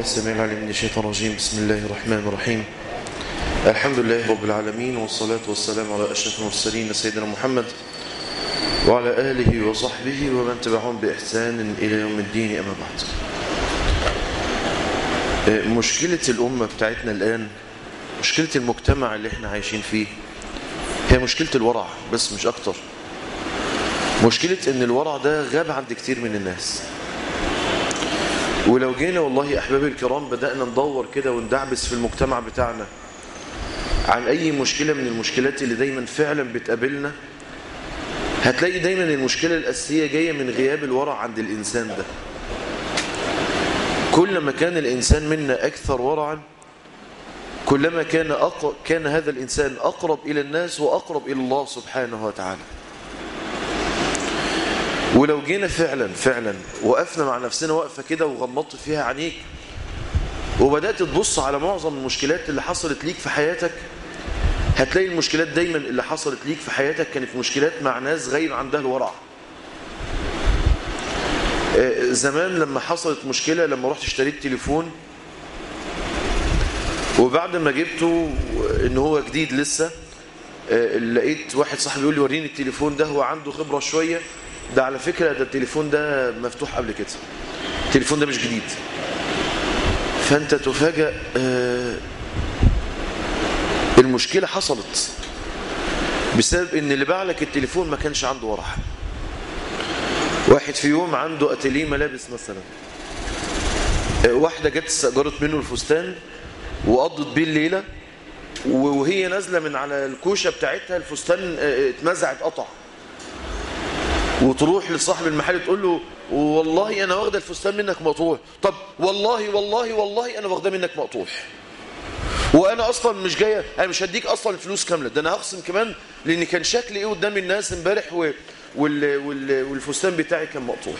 السميع العليم من الشيطان الرجيم بسم الله الرحمن الرحيم الحمد لله رب العالمين والصلاة والسلام على أشرف المرسلين سيدنا محمد وعلى آله وصحبه ومن تبعهم بإحسان إلى يوم الدين أما بعد مشكلة الأمة بتاعتنا الآن مشكلة المجتمع اللي احنا عايشين فيه هي مشكلة الورع بس مش أكتر مشكلة ان الورع ده غاب عند كتير من الناس ولو جينا والله أحبابي الكرام بدأنا ندور كده وندعبس في المجتمع بتاعنا عن أي مشكلة من المشكلات اللي دايما فعلا بتقابلنا هتلاقي دايما المشكلة الأساسية جاية من غياب الورع عند الإنسان ده كلما كان الإنسان منا أكثر ورعا كلما كان, أق... كان هذا الإنسان أقرب إلى الناس وأقرب إلى الله سبحانه وتعالى ولو جينا فعلا فعلا وقفنا مع نفسنا وقفة كده وغمضت فيها عينيك وبدأت تبص على معظم المشكلات اللي حصلت ليك في حياتك هتلاقي المشكلات دايما اللي حصلت ليك في حياتك كانت مشكلات مع ناس غير عندها الورع زمان لما حصلت مشكلة لما رحت اشتريت تليفون وبعد ما جبته ان هو جديد لسه لقيت واحد صاحبي يقول لي وريني التليفون ده هو عنده خبرة شوية ده على فكرة ده التليفون ده مفتوح قبل كده التليفون ده مش جديد فانت تفاجأ المشكلة حصلت بسبب ان اللي باع لك التليفون ما كانش عنده ورع واحد في يوم عنده اتيليه ملابس مثلا واحدة جت استأجرت منه الفستان وقضت بيه الليلة وهي نازلة من على الكوشة بتاعتها الفستان اتمزعت قطع وتروح لصاحب المحل تقول له والله انا واخده الفستان منك مقطوع طب والله والله والله انا واخده منك مقطوع وانا اصلا مش جايه انا مش هديك اصلا الفلوس كامله ده انا هخصم كمان لان كان شكلي ايه قدام الناس امبارح و... وال... وال... والفستان بتاعي كان مقطوع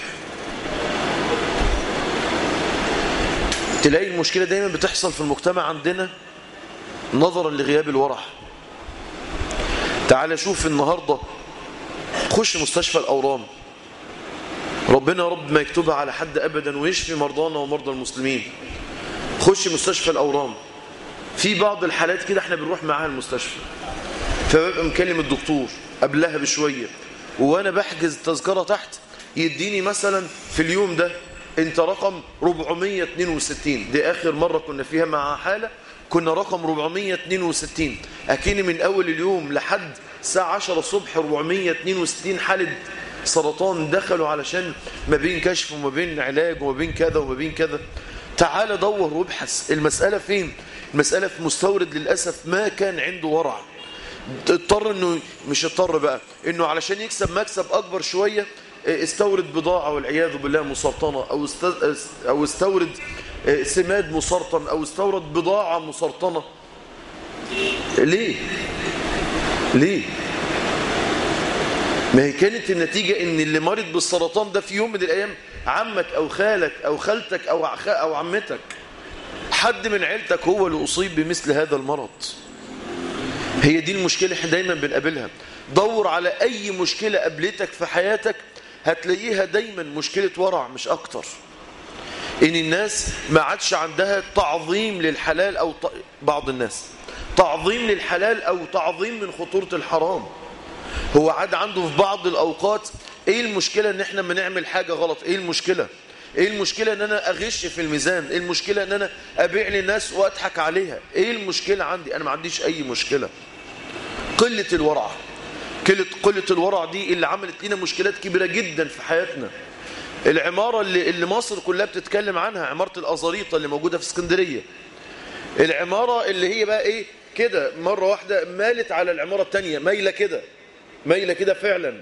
تلاقي المشكله دايما بتحصل في المجتمع عندنا نظرا لغياب الورع تعال شوف النهارده خش مستشفى الأورام ربنا رب ما يكتبها على حد أبدا ويشفي مرضانا ومرضى المسلمين خش مستشفى الأورام في بعض الحالات كده احنا بنروح معاها المستشفى فببقى مكلم الدكتور قبلها بشوية وانا بحجز التذكرة تحت يديني مثلا في اليوم ده انت رقم 462 دي اخر مرة كنا فيها مع حالة كنا رقم 462 اكيني من اول اليوم لحد الساعة 10 الصبح 462 حالة سرطان دخلوا علشان ما بين كشف وما بين علاج وما بين كذا وما بين كذا تعال دور وابحث المسألة فين المسألة في مستورد للأسف ما كان عنده ورع اضطر انه مش اضطر بقى انه علشان يكسب مكسب اكبر شوية استورد بضاعة والعياذ بالله مسرطنة او او استورد سماد مسرطن او استورد بضاعة مسرطنة ليه ليه ما هي كانت النتيجة ان اللي مرض بالسرطان ده في يوم من الايام عمك او خالك او خالتك او او عمتك حد من عيلتك هو اللي اصيب بمثل هذا المرض هي دي المشكلة احنا دايما بنقابلها دور على اي مشكلة قابلتك في حياتك هتلاقيها دايما مشكلة ورع مش اكتر ان الناس ما عادش عندها تعظيم للحلال او ط... بعض الناس تعظيم للحلال او تعظيم من خطورة الحرام هو عاد عنده في بعض الاوقات ايه المشكلة ان احنا ما نعمل حاجة غلط ايه المشكلة ايه المشكلة ان انا اغش في الميزان ايه المشكلة ان انا ابيع للناس واضحك عليها ايه المشكلة عندي انا ما عنديش اي مشكلة قلة الورع قلة, قلة الورع دي اللي عملت لنا مشكلات كبيرة جدا في حياتنا العمارة اللي, اللي مصر كلها بتتكلم عنها عمارة الأزاريطة اللي موجودة في اسكندرية العمارة اللي هي بقى ايه كده مرة واحدة مالت على العمارة التانية مايلة كده مايلة كده فعلا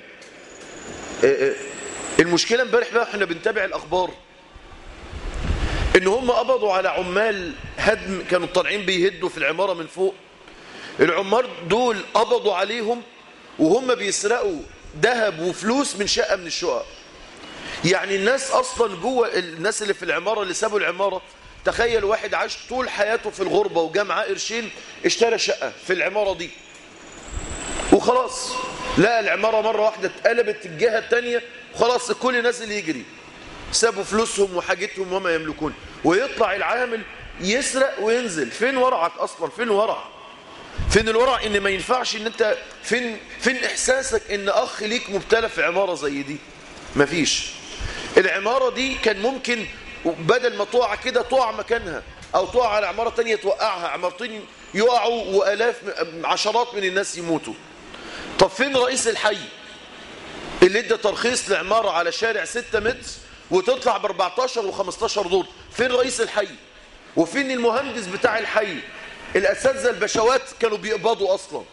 المشكلة امبارح بقى احنا بنتابع الأخبار ان هم قبضوا على عمال هدم كانوا طالعين بيهدوا في العمارة من فوق العمار دول قبضوا عليهم وهم بيسرقوا ذهب وفلوس من شقة من الشقق يعني الناس اصلا جوه الناس اللي في العمارة اللي سابوا العمارة تخيل واحد عاش طول حياته في الغربة وجا معاه قرشين اشترى شقة في العمارة دي وخلاص لا العمارة مرة واحدة اتقلبت الجهة التانية وخلاص الكل نازل يجري سابوا فلوسهم وحاجتهم وما يملكون ويطلع العامل يسرق وينزل فين ورعك اصلا فين ورع فين الورع ان ما ينفعش ان انت فين فين احساسك ان اخ ليك مبتلى في عماره زي دي مفيش العماره دي كان ممكن بدل ما تقع كده تقع مكانها او تقع على عماره تانية توقعها عمارتين يقعوا والاف عشرات من الناس يموتوا طب فين رئيس الحي اللي ادى ترخيص لعماره على شارع 6 متر وتطلع ب 14 و15 دور فين رئيس الحي وفين المهندس بتاع الحي الاساتذه البشوات كانوا بيقبضوا اصلا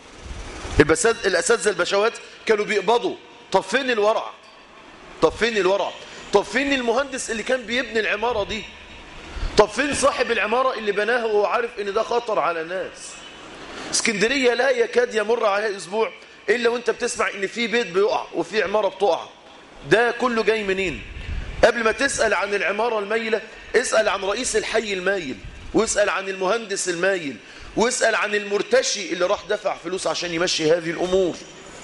الاساتذه البشوات كانوا بيقبضوا طب فين الورع طب فين الورع طب فين المهندس اللي كان بيبني العماره دي طب فين صاحب العماره اللي بناها وهو عارف ان ده خطر على الناس اسكندريه لا يكاد يمر عليها اسبوع الا وانت بتسمع ان في بيت بيقع وفي عماره بتقع ده كله جاي منين قبل ما تسال عن العماره المايله اسال عن رئيس الحي المايل واسال عن المهندس المايل واسال عن المرتشي اللي راح دفع فلوس عشان يمشي هذه الامور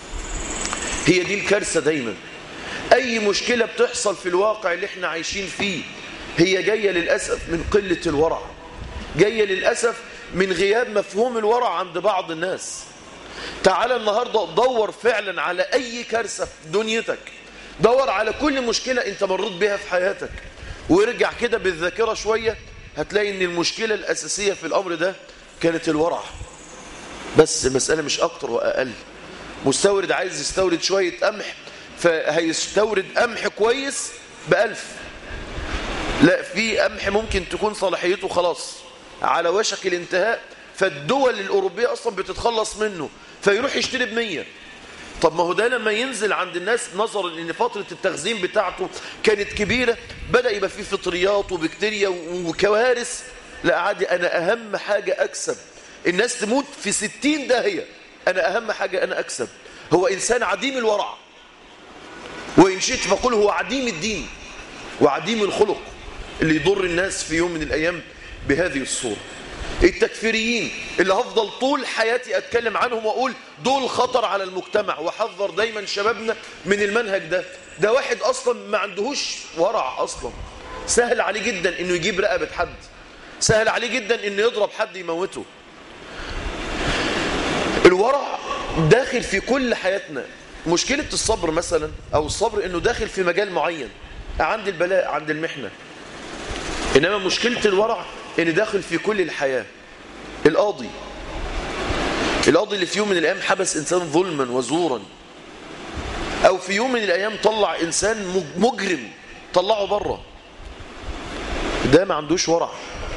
هي دي الكارثه دايما اي مشكله بتحصل في الواقع اللي احنا عايشين فيه هي جايه للاسف من قله الورع جايه للاسف من غياب مفهوم الورع عند بعض الناس تعال النهارده دور فعلا على اي كارثه في دنيتك دور على كل مشكله انت مريت بها في حياتك وارجع كده بالذاكره شويه هتلاقي ان المشكله الاساسيه في الامر ده كانت الورع بس مساله مش اكتر واقل مستورد عايز يستورد شويه قمح فهيستورد قمح كويس بألف لا في قمح ممكن تكون صلاحيته خلاص على وشك الانتهاء فالدول الأوروبية أصلا بتتخلص منه فيروح يشتري بمية طب ما هو ده لما ينزل عند الناس نظرا ان فترة التخزين بتاعته كانت كبيرة بدأ يبقى فيه فطريات وبكتيريا وكوارث لا عادي أنا أهم حاجة أكسب الناس تموت في ستين داهية أنا أهم حاجة أنا أكسب هو إنسان عديم الورع وإن شئت فقل هو عديم الدين وعديم الخلق اللي يضر الناس في يوم من الأيام بهذه الصورة التكفيريين اللي هفضل طول حياتي أتكلم عنهم وأقول دول خطر على المجتمع وحذر دايما شبابنا من المنهج ده ده واحد أصلا ما عندهوش ورع أصلا سهل عليه جدا إنه يجيب رقبة حد سهل عليه جدا إنه يضرب حد يموته الورع داخل في كل حياتنا مشكلة الصبر مثلا أو الصبر إنه داخل في مجال معين عند البلاء عند المحنة إنما مشكلة الورع إنه داخل في كل الحياة القاضي القاضي اللي في يوم من الأيام حبس إنسان ظلما وزورا أو في يوم من الأيام طلع إنسان مجرم طلعه بره ده ما عندوش ورع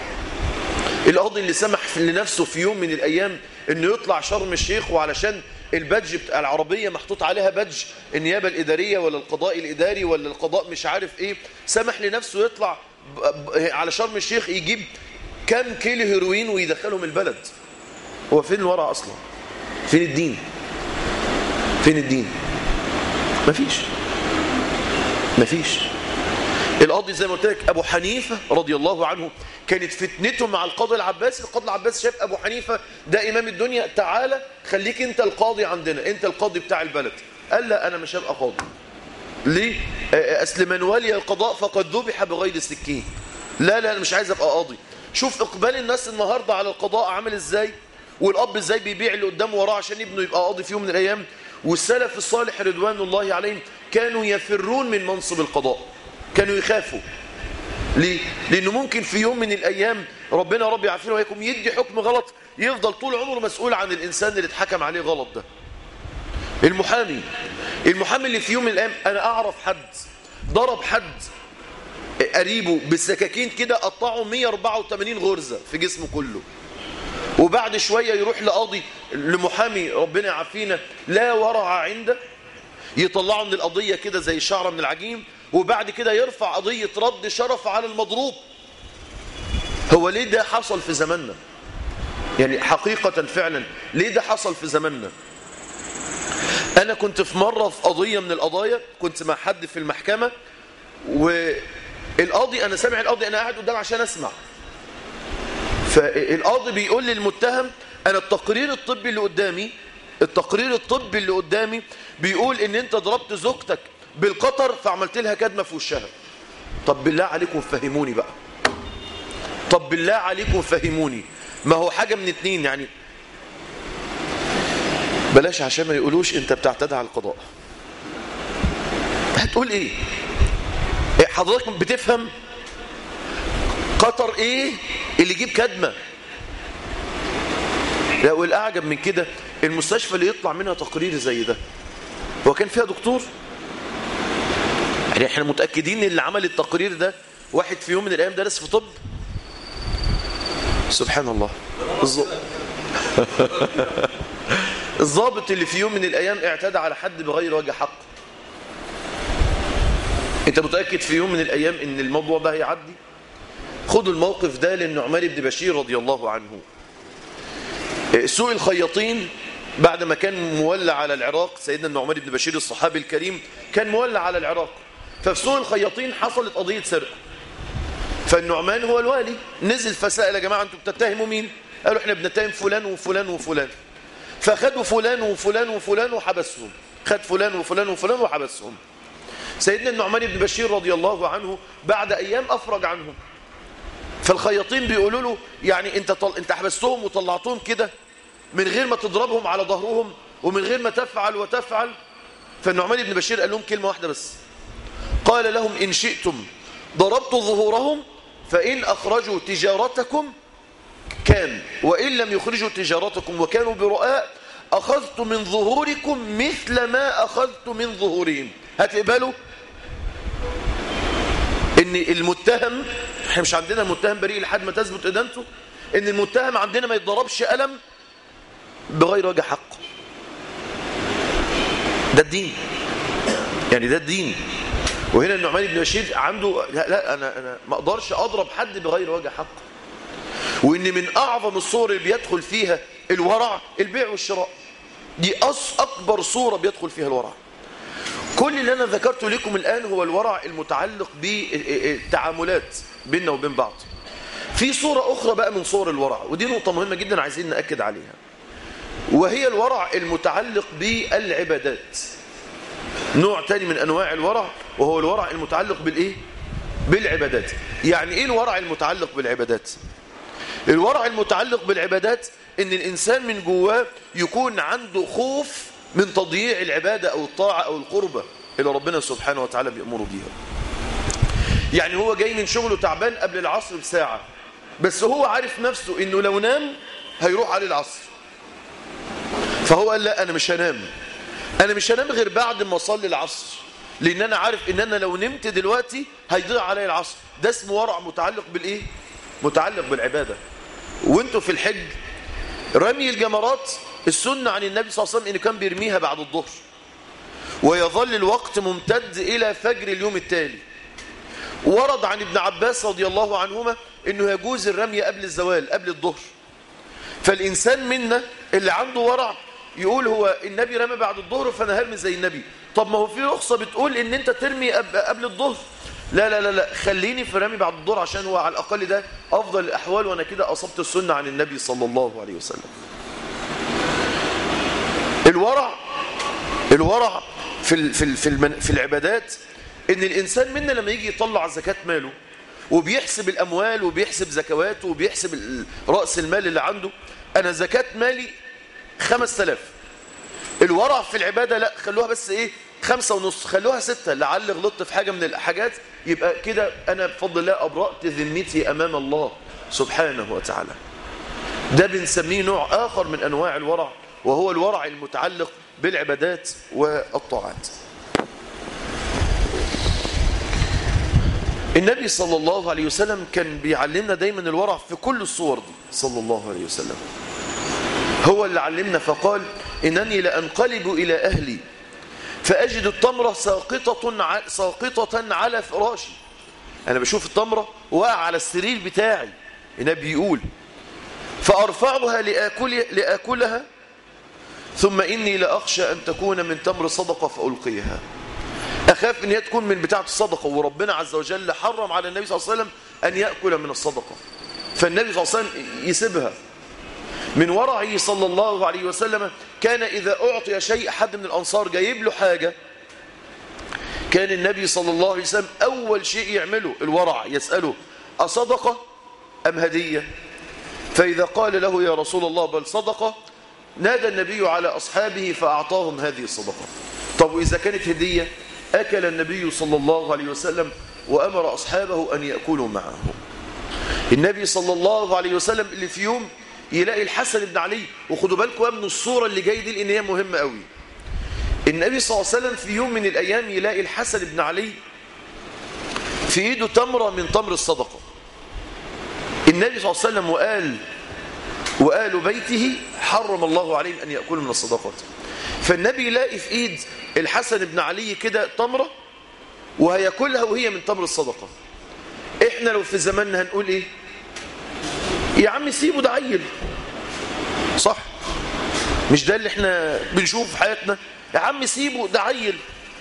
القاضي اللي سمح لنفسه في يوم من الأيام إنه يطلع شرم الشيخ وعلشان البادج بتاع العربية محطوط عليها بادج النيابة الإدارية ولا القضاء الإداري ولا القضاء مش عارف إيه سمح لنفسه يطلع على شرم الشيخ يجيب كام كيلو هيروين ويدخلهم البلد هو فين الورع أصلا فين الدين فين الدين مفيش مفيش القاضي زي ما قلت لك أبو حنيفة رضي الله عنه كانت فتنته مع القاضي العباسي القاضي العباسي شاف أبو حنيفة ده إمام الدنيا تعالى خليك أنت القاضي عندنا أنت القاضي بتاع البلد قال لا أنا مش هبقى قاضي ليه أصل من ولي القضاء فقد ذبح بغير سكين لا لا أنا مش عايز أبقى قاضي شوف إقبال الناس النهاردة على القضاء عامل إزاي والأب إزاي بيبيع اللي قدامه وراه عشان ابنه يبقى قاضي في يوم من الأيام والسلف الصالح رضوان الله عليهم كانوا يفرون من منصب القضاء كانوا يخافوا ليه؟ لأنه ممكن في يوم من الأيام ربنا رب يعافينا وياكم يدي حكم غلط يفضل طول عمره مسؤول عن الإنسان اللي اتحكم عليه غلط ده المحامي المحامي اللي في يوم من الأيام أنا أعرف حد ضرب حد قريبه بالسكاكين كده قطعه 184 غرزة في جسمه كله وبعد شوية يروح لقاضي لمحامي ربنا يعافينا لا ورع عنده يطلعه من القضية كده زي الشعرة من العجين وبعد كده يرفع قضية رد شرف على المضروب هو ليه ده حصل في زماننا يعني حقيقة فعلا ليه ده حصل في زماننا أنا كنت في مرة في قضية من القضايا كنت مع حد في المحكمة والقاضي أنا سامع القاضي أنا قاعد قدام عشان أسمع فالقاضي بيقول للمتهم أنا التقرير الطبي اللي قدامي التقرير الطبي اللي قدامي بيقول ان انت ضربت زوجتك بالقطر فعملت لها كدمه في وشها طب بالله عليكم فهموني بقى طب بالله عليكم فهموني ما هو حاجة من اتنين يعني بلاش عشان ما يقولوش انت بتعتدى على القضاء هتقول ايه إيه حضرتك بتفهم قطر ايه اللي يجيب كدمة لا والاعجب من كده المستشفى اللي يطلع منها تقرير زي ده هو كان فيها دكتور يعني احنا متأكدين ان اللي عمل التقرير ده واحد في يوم من الايام درس في طب سبحان الله الظ- الضابط اللي في يوم من الايام اعتدى على حد بغير وجه حق انت متأكد في يوم من الايام ان الموضوع ده هيعدي خدوا الموقف ده للنعمان بن بشير رضي الله عنه سوء الخياطين بعد ما كان مولع على العراق سيدنا النعمان بن بشير الصحابي الكريم كان مولع على العراق ففي سوء الخياطين حصلت قضية سرقة فالنعمان هو الوالي نزل فسأل يا جماعة انتوا بتتهموا مين قالوا احنا بنتهم فلان وفلان وفلان فخدوا فلان وفلان وفلان وحبسهم خد فلان وفلان وفلان وحبسهم سيدنا النعمان بن بشير رضي الله عنه بعد أيام أفرج عنهم فالخياطين بيقولوا له يعني انت طل... انت حبستهم وطلعتهم كده من غير ما تضربهم على ظهرهم ومن غير ما تفعل وتفعل فالنعمان بن بشير قال لهم كلمة واحدة بس قال لهم إن شئتم ضربت ظهورهم فإن أخرجوا تجارتكم كان وإن لم يخرجوا تجارتكم وكانوا برؤاء أخذت من ظهوركم مثل ما أخذت من ظهورهم هتقبلوا ان المتهم احنا مش عندنا متهم بريء لحد ما تثبت ادانته ان المتهم عندنا ما يتضربش قلم بغير وجه حق ده الدين يعني ده الدين وهنا النعمان بن بشير عنده لا, لا انا انا ما اقدرش اضرب حد بغير وجه حق وان من اعظم الصور اللي بيدخل فيها الورع البيع والشراء دي أص اكبر صوره بيدخل فيها الورع كل اللي انا ذكرته لكم الان هو الورع المتعلق بالتعاملات بيننا وبين بعض في صورة أخرى بقى من صور الورع ودي نقطة مهمة جدا عايزين نأكد عليها وهي الورع المتعلق بالعبادات نوع تاني من أنواع الورع وهو الورع المتعلق بالإيه؟ بالعبادات يعني إيه الورع المتعلق بالعبادات؟ الورع المتعلق بالعبادات إن الإنسان من جواه يكون عنده خوف من تضييع العبادة أو الطاعة أو القربة اللي ربنا سبحانه وتعالى بيأمره بيها يعني هو جاي من شغله تعبان قبل العصر بساعة بس هو عارف نفسه إنه لو نام هيروح عليه العصر فهو قال لا أنا مش هنام أنا مش هنام غير بعد ما أصلي العصر لأن أنا عارف إن أنا لو نمت دلوقتي هيضيع علي العصر ده اسمه ورع متعلق بالإيه؟ متعلق بالعبادة وانتوا في الحج رمي الجمرات السنة عن النبي صلى الله عليه وسلم إنه كان بيرميها بعد الظهر ويظل الوقت ممتد إلى فجر اليوم التالي ورد عن ابن عباس رضي الله عنهما إنه يجوز الرمي قبل الزوال قبل الظهر فالإنسان منا اللي عنده ورع يقول هو النبي رمى بعد الظهر فأنا هرمي زي النبي طب ما هو في رخصة بتقول إن أنت ترمي قبل الظهر لا لا لا لا خليني في رمي بعد الظهر عشان هو على الأقل ده أفضل الأحوال وأنا كده أصبت السنة عن النبي صلى الله عليه وسلم الورع الورع في في في, في العبادات ان الانسان منا لما يجي يطلع زكاه ماله وبيحسب الاموال وبيحسب زكواته وبيحسب راس المال اللي عنده انا زكاه مالي 5000 الورع في العباده لا خلوها بس ايه خمسة ونص خلوها ستة لعل غلطت في حاجة من الحاجات يبقى كده أنا بفضل الله أبرأت ذمتي أمام الله سبحانه وتعالى ده بنسميه نوع آخر من أنواع الورع وهو الورع المتعلق بالعبادات والطاعات النبي صلى الله عليه وسلم كان بيعلمنا دايما الورع في كل الصور دي صلى الله عليه وسلم هو اللي علمنا فقال إنني لأنقلب إلى أهلي فأجد التمرة ساقطة, ساقطة على فراشي أنا بشوف التمرة واقع على السرير بتاعي النبي يقول فأرفعها لآكل لآكلها ثم إني لأخشى أن تكون من تمر صدقة فألقيها أخاف أن هي تكون من بتاعة الصدقة وربنا عز وجل حرم على النبي صلى الله عليه وسلم أن يأكل من الصدقة فالنبي صلى الله عليه وسلم يسيبها من ورعه صلى الله عليه وسلم كان إذا أعطي شيء حد من الأنصار جايب له حاجة كان النبي صلى الله عليه وسلم أول شيء يعمله الورع يسأله أصدقة أم هدية فإذا قال له يا رسول الله بل صدقة نادى النبي على أصحابه فأعطاهم هذه الصدقة طب وإذا كانت هدية أكل النبي صلى الله عليه وسلم وأمر أصحابه أن يأكلوا معه النبي صلى الله عليه وسلم اللي في يوم يلاقي الحسن بن علي وخدوا بالكم من الصورة اللي جاي دي لأن هي مهمة قوي النبي صلى الله عليه وسلم في يوم من الأيام يلاقي الحسن بن علي في إيده تمرة من تمر الصدقة النبي صلى الله عليه وسلم وقال وآل بيته حرم الله عليهم أن يأكلوا من الصدقات فالنبي يلاقي في إيد الحسن بن علي كده تمرة وهياكلها وهي من تمر الصدقة إحنا لو في زماننا هنقول إيه يا عم سيبه ده عيل صح مش ده اللي احنا بنشوفه في حياتنا يا عم سيبه ده عيل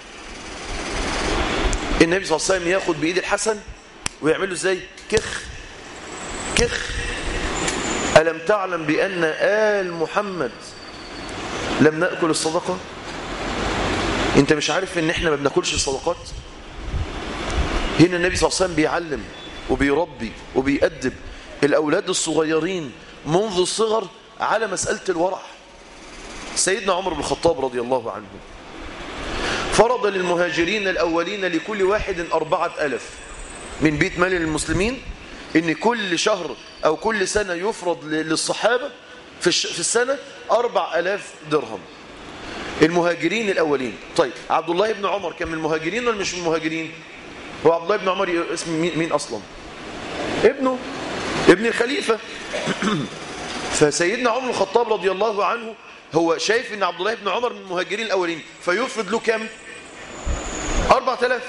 النبي صلى الله عليه وسلم ياخد بإيد الحسن ويعمله ازاي كخ كخ ألم تعلم بأن آل محمد لم نأكل الصدقة انت مش عارف ان احنا ما بناكلش الصدقات هنا النبي صلى الله عليه وسلم بيعلم وبيربي وبيأدب الأولاد الصغيرين منذ الصغر على مسألة الورع سيدنا عمر بن الخطاب رضي الله عنه فرض للمهاجرين الأولين لكل واحد أربعة ألف من بيت مال المسلمين إن كل شهر أو كل سنة يفرض للصحابة في السنة أربع ألاف درهم المهاجرين الأولين طيب عبد الله بن عمر كان من المهاجرين ولا مش من المهاجرين هو عبد الله بن عمر اسم مين أصلا ابنه ابن الخليفة فسيدنا عمر الخطاب رضي الله عنه هو شايف ان عبد الله بن عمر من المهاجرين الاولين فيفرض له كام 4000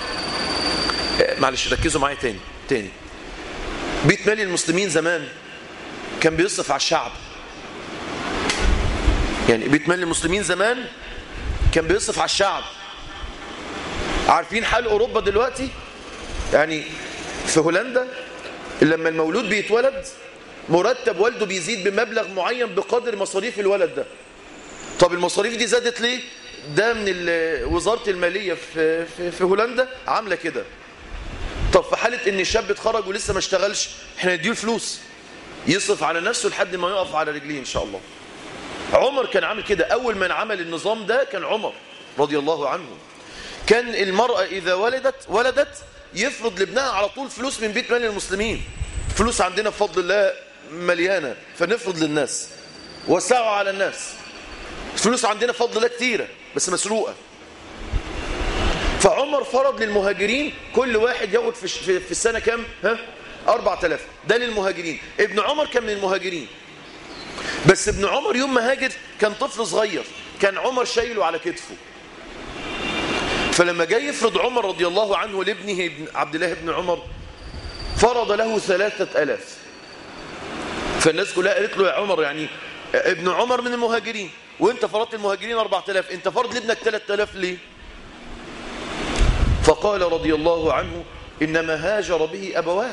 معلش ركزوا معايا تاني تاني بيت مال المسلمين زمان كان بيصرف على الشعب يعني بيت مال المسلمين زمان كان بيصرف على الشعب عارفين حال اوروبا دلوقتي يعني في هولندا لما المولود بيتولد مرتب والده بيزيد بمبلغ معين بقدر مصاريف الولد ده طب المصاريف دي زادت ليه ده من وزارة المالية في, في, في هولندا عاملة كده طب في حالة ان الشاب اتخرج ولسه ما اشتغلش احنا نديه الفلوس يصرف على نفسه لحد ما يقف على رجليه ان شاء الله عمر كان عامل كده اول من عمل النظام ده كان عمر رضي الله عنه كان المرأة اذا ولدت ولدت يفرض لابنها على طول فلوس من بيت مال المسلمين فلوس عندنا بفضل الله مليانة فنفرض للناس وسعوا على الناس فلوس عندنا بفضل الله كتيرة بس مسروقة فعمر فرض للمهاجرين كل واحد ياخد في, في السنة كام ها 4000 ده للمهاجرين ابن عمر كان من المهاجرين بس ابن عمر يوم ما هاجر كان طفل صغير كان عمر شايله على كتفه فلما جاي يفرض عمر رضي الله عنه لابنه ابن عبد الله بن عمر فرض له ثلاثة ألاف فالناس كلها قالت له يا عمر يعني ابن عمر من المهاجرين وانت فرضت المهاجرين 4000 انت فرض لابنك 3000 ليه فقال رضي الله عنه إنما هاجر به أبواه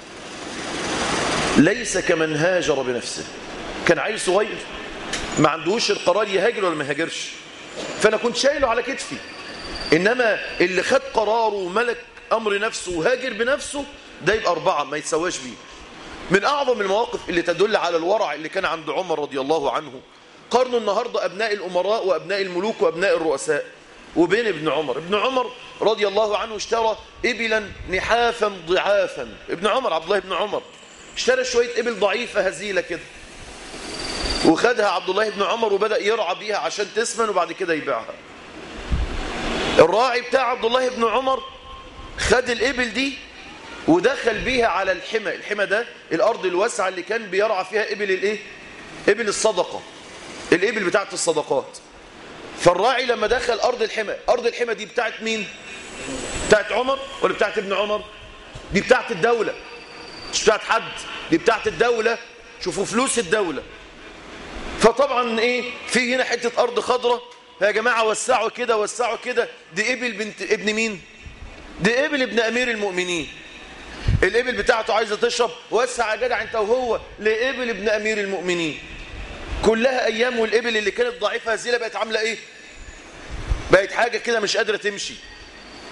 ليس كمن هاجر بنفسه كان عيل صغير ما عندهوش القرار يهاجر ولا ما يهاجرش فأنا كنت شايله على كتفي إنما اللي خد قراره وملك أمر نفسه وهاجر بنفسه ده يبقى أربعة ما يتسواش بيه من أعظم المواقف اللي تدل على الورع اللي كان عند عمر رضي الله عنه قارنوا النهاردة أبناء الأمراء وأبناء الملوك وأبناء الرؤساء وبين ابن عمر ابن عمر رضي الله عنه اشترى إبلا نحافا ضعافا ابن عمر عبد الله بن عمر اشترى شوية إبل ضعيفة هزيلة كده وخدها عبد الله بن عمر وبدأ يرعى بيها عشان تسمن وبعد كده يبيعها الراعي بتاع عبد الله بن عمر خد الإبل دي ودخل بيها على الحمى الحمى ده الأرض الواسعة اللي كان بيرعى فيها إبل الإيه؟ إبل الصدقة الإبل بتاعت الصدقات فالراعي لما دخل أرض الحمى أرض الحمى دي بتاعت مين؟ بتاعت عمر ولا بتاعت ابن عمر؟ دي بتاعت الدولة مش بتاعت حد دي بتاعت الدولة شوفوا فلوس الدولة فطبعا ايه في هنا حتة أرض خضراء يا جماعة وسعوا كده وسعوا كده دي إبل بنت ابن مين؟ دي إبل ابن أمير المؤمنين الإبل بتاعته عايزة تشرب وسع يا جدع انت وهو لإبل ابن أمير المؤمنين كلها أيام والإبل اللي كانت ضعيفة هزيلة بقت عاملة إيه بقت حاجة كده مش قادرة تمشي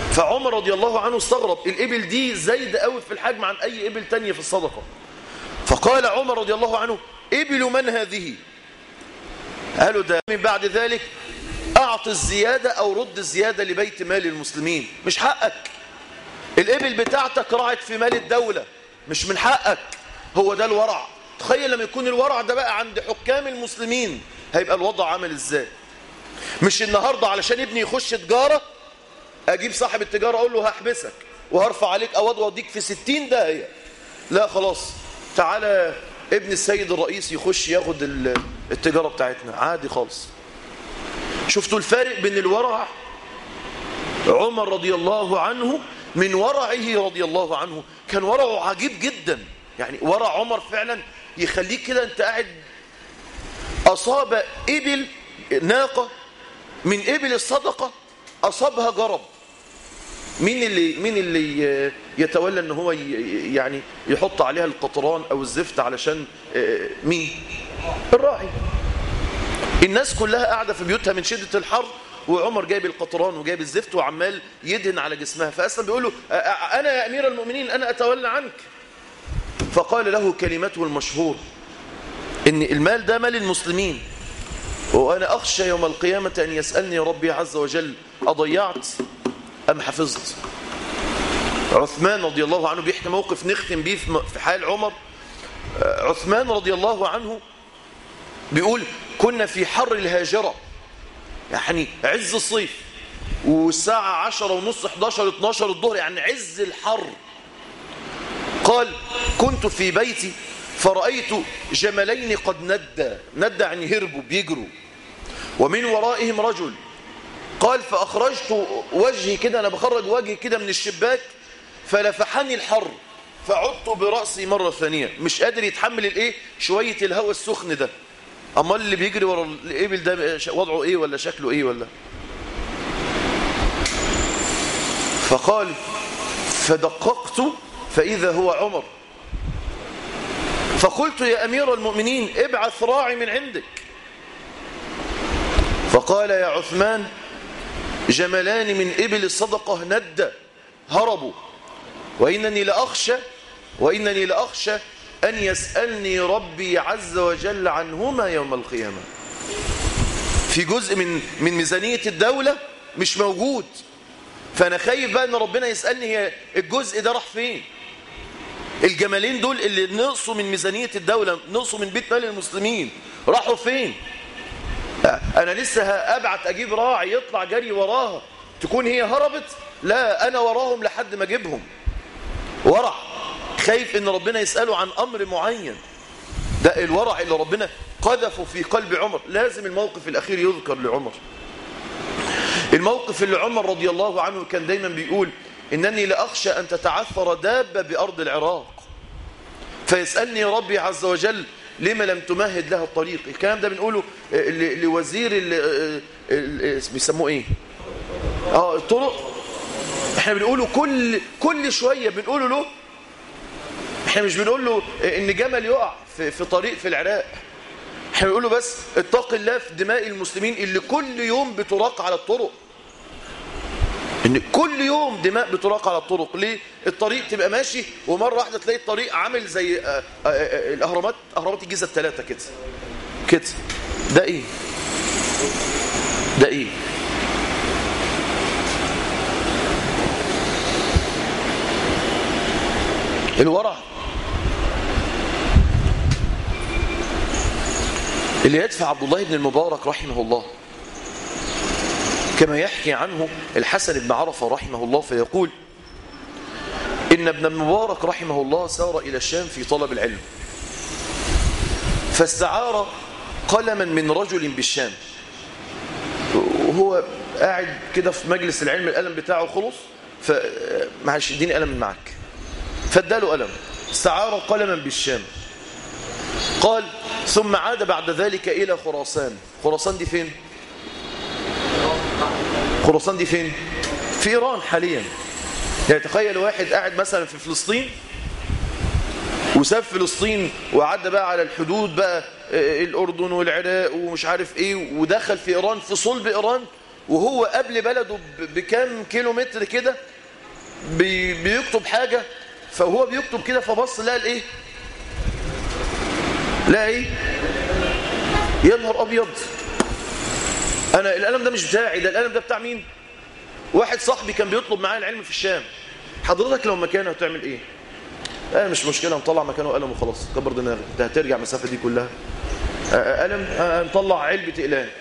فعمر رضي الله عنه استغرب الإبل دي زايدة قوي في الحجم عن أي إبل تانية في الصدقة فقال عمر رضي الله عنه إبل من هذه قالوا ده من بعد ذلك أعط الزيادة أو رد الزيادة لبيت مال المسلمين مش حقك الإبل بتاعتك راعت في مال الدولة مش من حقك هو ده الورع تخيل لما يكون الورع ده بقى عند حكام المسلمين هيبقى الوضع عامل ازاي مش النهاردة علشان ابني يخش تجارة اجيب صاحب التجارة اقول له هحبسك وهرفع عليك اواد واوديك في ستين داهية لا خلاص تعالى ابن السيد الرئيس يخش ياخد التجارة بتاعتنا عادي خالص شفتوا الفارق بين الورع عمر رضي الله عنه من ورعه رضي الله عنه كان ورعه عجيب جدا يعني ورع عمر فعلا يخليك كده انت قاعد أصاب إبل ناقة من إبل الصدقة أصابها جرب مين اللي مين اللي يتولى ان هو يعني يحط عليها القطران او الزفت علشان مين الراعي الناس كلها قاعده في بيوتها من شده الحر وعمر جايب القطران وجايب الزفت وعمال يدهن على جسمها فاصلا بيقول له انا يا امير المؤمنين انا اتولى عنك فقال له كلمته المشهور ان المال ده مال المسلمين وانا اخشى يوم القيامه ان يسالني ربي عز وجل اضيعت ام حفظت عثمان رضي الله عنه بيحكي موقف نختم بيه في حال عمر عثمان رضي الله عنه بيقول كنا في حر الهاجرة يعني عز الصيف والساعة عشرة ونص 11 12 الظهر يعني عز الحر قال كنت في بيتي فرأيت جملين قد ندى ندى يعني هربوا بيجروا ومن ورائهم رجل قال فأخرجت وجهي كده أنا بخرج وجهي كده من الشباك فلفحني الحر فعدت برأسي مرة ثانية مش قادر يتحمل الايه شوية الهواء السخن ده امال اللي بيجري ورا الابل ده وضعه ايه ولا شكله ايه ولا فقال فدققت فإذا هو عمر فقلت يا أمير المؤمنين ابعث راعي من عندك فقال يا عثمان جملان من إبل الصدقة ندى هربوا وإنني لأخشى وإنني لأخشى أن يسألني ربي عز وجل عنهما يوم القيامة في جزء من من ميزانية الدولة مش موجود فأنا خايف بقى أن ربنا يسألني هي الجزء ده راح فين الجمالين دول اللي نقصوا من ميزانية الدولة نقصوا من بيت مال المسلمين راحوا فين أنا لسه أبعت أجيب راعي يطلع جري وراها تكون هي هربت لا أنا وراهم لحد ما أجيبهم ورع خايف ان ربنا يسأله عن امر معين ده الورع اللي ربنا قذفه في قلب عمر لازم الموقف الاخير يذكر لعمر الموقف اللي عمر رضي الله عنه كان دايما بيقول انني لاخشى ان تتعثر دابة بارض العراق فيسألني ربي عز وجل لما لم تمهد لها الطريق الكلام ده بنقوله لوزير بيسموه ايه اه الطرق احنا بنقوله كل كل شوية بنقوله له احنا مش بنقول له ان جمل يقع في, في طريق في العراق احنا بنقول له بس اتق الله في دماء المسلمين اللي كل يوم بتراق على الطرق ان كل يوم دماء بتراق على الطرق ليه الطريق تبقى ماشي ومره واحده تلاقي الطريق عامل زي آآ آآ الاهرامات اهرامات الجيزه الثلاثه كده كده ده ايه ده ايه الورع اللي يدفع عبد الله بن المبارك رحمه الله كما يحكي عنه الحسن بن عرفة رحمه الله فيقول إن ابن المبارك رحمه الله سار إلى الشام في طلب العلم فاستعار قلما من رجل بالشام وهو قاعد كده في مجلس العلم القلم بتاعه خلص فمعلش اديني قلم من معك فاداله قلم استعار قلما بالشام قال ثم عاد بعد ذلك إلى خراسان خراسان دي فين خراسان دي فين في إيران حاليا يعني تخيل واحد قاعد مثلا في فلسطين وساب فلسطين وعدى بقى على الحدود بقى الأردن والعراق ومش عارف ايه ودخل في إيران في صلب إيران وهو قبل بلده ب- بكام كيلو متر كده بي- بيكتب حاجة فهو بيكتب كده فبص لقى الايه لقى ايه يا نهار ابيض انا القلم ده مش بتاعي ده القلم ده بتاع مين واحد صاحبي كان بيطلب معايا العلم في الشام حضرتك لو مكانه هتعمل ايه آه مش مشكلة نطلع مكانه قلم وخلاص كبر دماغك انت هترجع المسافة دي كلها آه، آه، قلم آه، نطلع علبة اقلام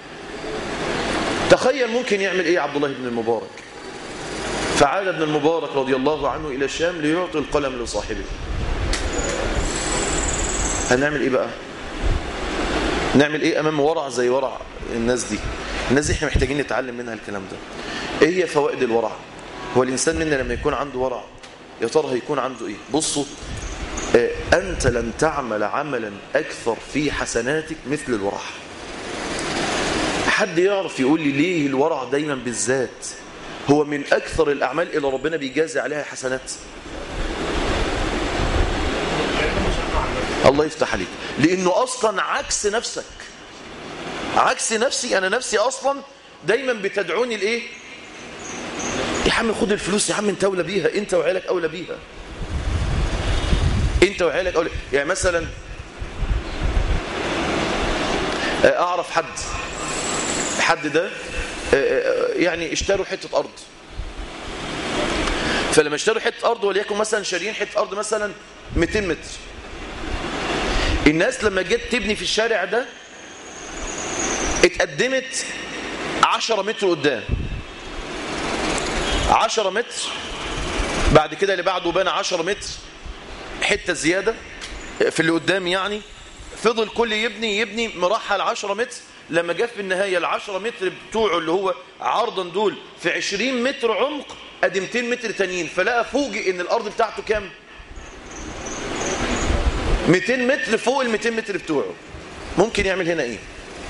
تخيل ممكن يعمل ايه عبد الله بن المبارك فعاد ابن المبارك رضي الله عنه الى الشام ليعطي القلم لصاحبه هنعمل ايه بقى نعمل ايه امام ورع زي ورع الناس دي الناس دي احنا محتاجين نتعلم منها الكلام ده ايه هي فوائد الورع هو الانسان منا لما يكون عنده ورع يا ترى هيكون عنده ايه بصوا آه، انت لن تعمل عملا اكثر في حسناتك مثل الورع حد يعرف يقول لي ليه الورع دايما بالذات هو من اكثر الاعمال اللي ربنا بيجازي عليها حسنات الله يفتح عليك لانه اصلا عكس نفسك عكس نفسي انا نفسي اصلا دايما بتدعوني لايه يا عم خد الفلوس يا عم انت اولى بيها انت وعيالك اولى بيها انت وعيالك اولى يعني مثلا آه، اعرف حد حد ده آه، آه، يعني اشتروا حته ارض فلما اشتروا حته ارض وليكن مثلا شاريين حته ارض مثلا 200 متر الناس لما جت تبني في الشارع ده اتقدمت 10 متر قدام 10 متر بعد كده اللي بعده بنى 10 متر حته زياده في اللي قدام يعني فضل كل يبني يبني مرحل 10 متر لما جه في النهايه ال 10 متر بتوعه اللي هو عرضا دول في 20 متر عمق ادي 200 متر تانيين فلقى فوجئ ان الارض بتاعته كام 200 متر فوق ال 200 متر بتوعه ممكن يعمل هنا ايه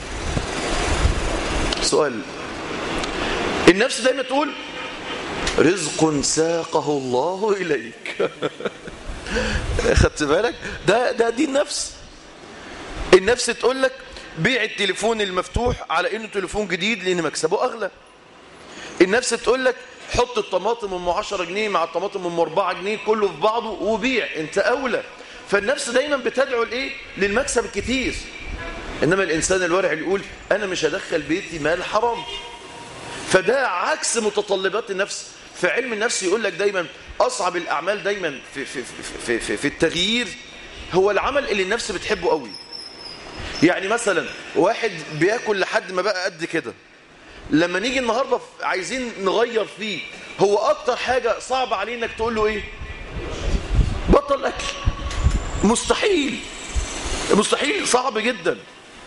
سؤال النفس دايما تقول رزق ساقه الله اليك خدت بالك ده ده دي النفس النفس تقول لك بيع التليفون المفتوح على انه تليفون جديد لان مكسبه اغلى النفس تقول لك حط الطماطم ام 10 جنيه مع الطماطم ام 4 جنيه كله في بعضه وبيع انت اولى فالنفس دايما بتدعو لايه للمكسب الكتير انما الانسان الورع يقول انا مش هدخل بيتي مال حرام فده عكس متطلبات النفس في علم النفس يقول لك دايما اصعب الاعمال دايما في في في في, في التغيير هو العمل اللي النفس بتحبه قوي يعني مثلا واحد بياكل لحد ما بقى قد كده لما نيجي النهارده عايزين نغير فيه هو اكتر حاجه صعبه عليه انك تقول له ايه بطل اكل مستحيل مستحيل صعب جدا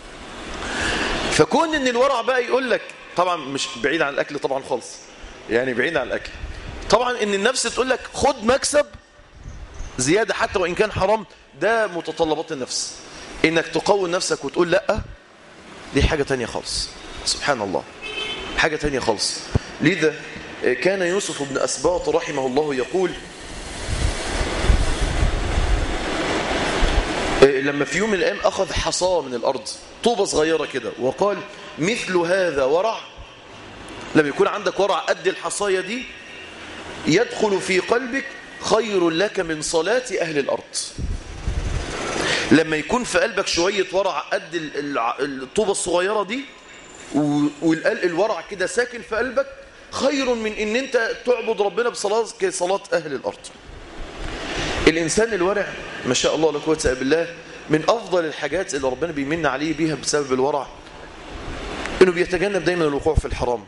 فكون ان الورع بقى يقول لك طبعا مش بعيد عن الاكل طبعا خالص يعني بعيد عن الاكل طبعا ان النفس تقول لك خد مكسب زياده حتى وان كان حرام ده متطلبات النفس انك تقوي نفسك وتقول لا دي حاجه تانية خالص سبحان الله حاجه تانية خالص لذا كان يوسف بن اسباط رحمه الله يقول لما في يوم من الايام اخذ حصاه من الارض طوبه صغيره كده وقال مثل هذا ورع لما يكون عندك ورع قد الحصايه دي يدخل في قلبك خير لك من صلاه اهل الارض لما يكون في قلبك شويه ورع قد الطوبه الصغيره دي والورع كده ساكن في قلبك خير من ان انت تعبد ربنا بصلاه كصلاه اهل الارض الإنسان الورع ما شاء الله لا قوه الا بالله من أفضل الحاجات اللي ربنا بيمن عليه بيها بسبب الورع إنه بيتجنب دايما الوقوع في الحرام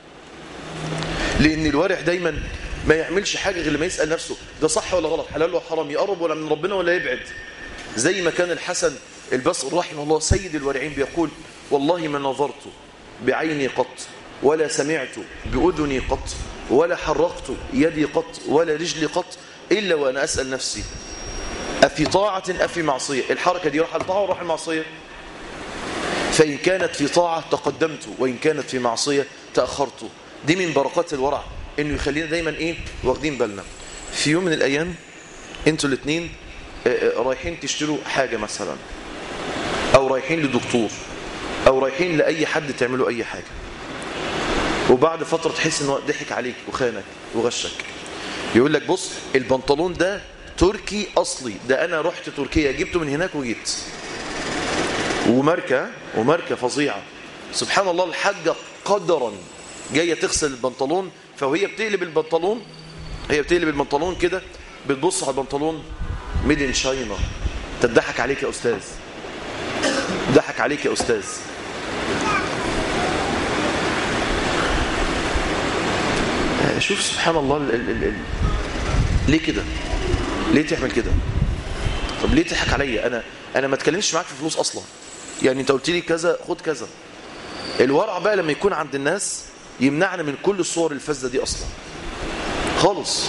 لأن الورع دايما ما يعملش حاجة غير لما يسأل نفسه ده صح ولا غلط حلال ولا حرام يقرب ولا من ربنا ولا يبعد زي ما كان الحسن البصري رحمه الله سيد الورعين بيقول والله ما نظرت بعيني قط ولا سمعت بأذني قط ولا حرقت يدي قط ولا رجلي قط إلا وأنا أسأل نفسي أفي طاعة أفي معصية الحركة دي راح الطاعة وراح المعصية فإن كانت في طاعة تقدمت وإن كانت في معصية تأخرت دي من بركات الورع إنه يخلينا دايما إيه واخدين بالنا في يوم من الأيام أنتوا الاثنين رايحين تشتروا حاجة مثلا أو رايحين لدكتور أو رايحين لأي حد تعملوا أي حاجة وبعد فترة تحس انه ضحك عليك وخانك وغشك يقول لك بص البنطلون ده تركي اصلي ده انا رحت تركيا جبته من هناك وجيت وماركة وماركة فظيعة سبحان الله الحاجة قدرا جاية تغسل البنطلون فوهي بتقلب البنطلون هي بتقلب البنطلون كده بتبص على البنطلون ميد ان شاينا تضحك عليك يا استاذ ضحك عليك يا استاذ شوف سبحان الله ال ال ال ال ليه كده ليه تعمل كده طب ليه تضحك عليا انا انا ما اتكلمش معاك في فلوس اصلا يعني انت قلت لي كذا خد كذا الورع بقى لما يكون عند الناس يمنعنا من كل الصور الفاسده دي اصلا خالص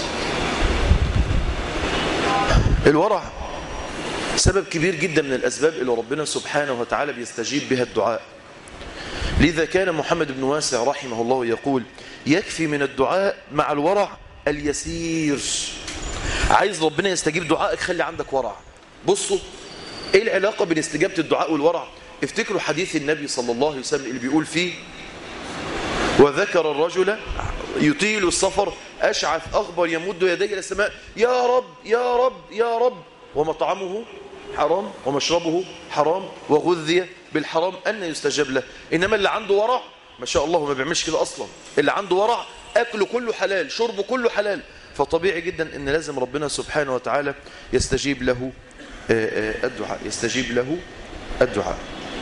الورع سبب كبير جدا من الاسباب اللي ربنا سبحانه وتعالى بيستجيب بها الدعاء لذا كان محمد بن واسع رحمه الله يقول يكفي من الدعاء مع الورع اليسير عايز ربنا يستجيب دعائك خلي عندك ورع بصوا ايه العلاقة بين استجابة الدعاء والورع افتكروا حديث النبي صلى الله عليه وسلم اللي بيقول فيه وذكر الرجل يطيل السفر أشعث أخبر يمد يديه إلى السماء يا رب يا رب يا رب ومطعمه حرام ومشربه حرام وغذي بالحرام أن يستجاب له إنما اللي عنده ورع ما شاء الله ما بيعملش كده أصلا اللي عنده ورع أكله كله حلال شربه كله حلال فطبيعي جدا أن لازم ربنا سبحانه وتعالى يستجيب له الدعاء يستجيب له الدعاء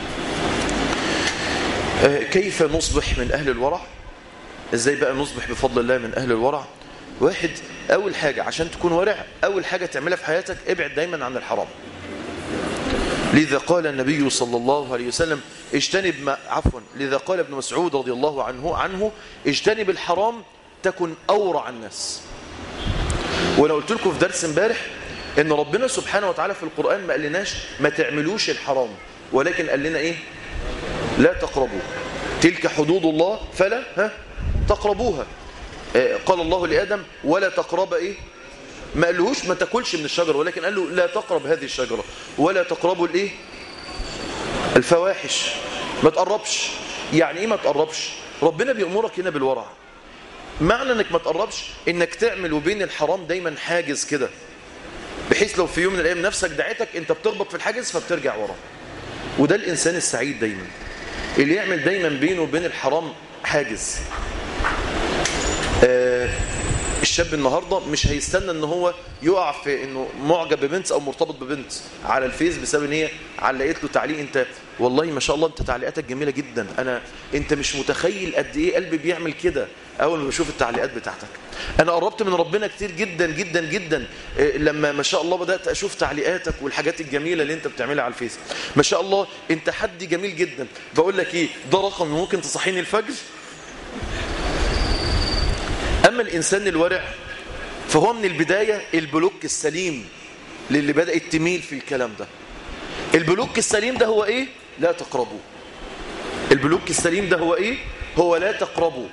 كيف نصبح من أهل الورع ازاي بقى نصبح بفضل الله من أهل الورع واحد أول حاجة عشان تكون ورع أول حاجة تعملها في حياتك ابعد دايما عن الحرام لذا قال النبي صلى الله عليه وسلم اجتنب ما عفوا لذا قال ابن مسعود رضي الله عنه عنه اجتنب الحرام تكن أورع الناس وانا قلت لكم في درس امبارح ان ربنا سبحانه وتعالى في القرآن ما قالناش ما تعملوش الحرام ولكن قال لنا ايه لا تقربوا تلك حدود الله فلا ها تقربوها قال الله لآدم ولا تقرب ايه ما قالهوش ما تاكلش من الشجرة ولكن قال له لا تقرب هذه الشجرة ولا تقربوا الايه الفواحش ما تقربش يعني ايه ما تقربش ربنا بيأمرك هنا بالورع معنى انك ما تقربش انك تعمل وبين الحرام دايما حاجز كده بحيث لو في يوم من الايام نفسك دعيتك انت بتخبط في الحاجز فبترجع ورا وده الانسان السعيد دايما اللي يعمل دايما بينه وبين الحرام حاجز آه الشاب النهارده مش هيستنى ان هو يقع في انه معجب ببنت او مرتبط ببنت على الفيس بسبب ان هي علقت له تعليق انت والله ما شاء الله انت تعليقاتك جميله جدا انا انت مش متخيل قد ايه قلبي بيعمل كده اول ما بشوف التعليقات بتاعتك انا قربت من ربنا كتير جدا جدا جدا لما ما شاء الله بدات اشوف تعليقاتك والحاجات الجميله اللي انت بتعملها على الفيس ما شاء الله انت حد جميل جدا بقول لك ايه ده رقم ممكن تصحيني الفجر اما الانسان الورع فهو من البدايه البلوك السليم للي بدات تميل في الكلام ده البلوك السليم ده هو ايه لا تقربوا البلوك السليم ده هو ايه هو لا تقربوا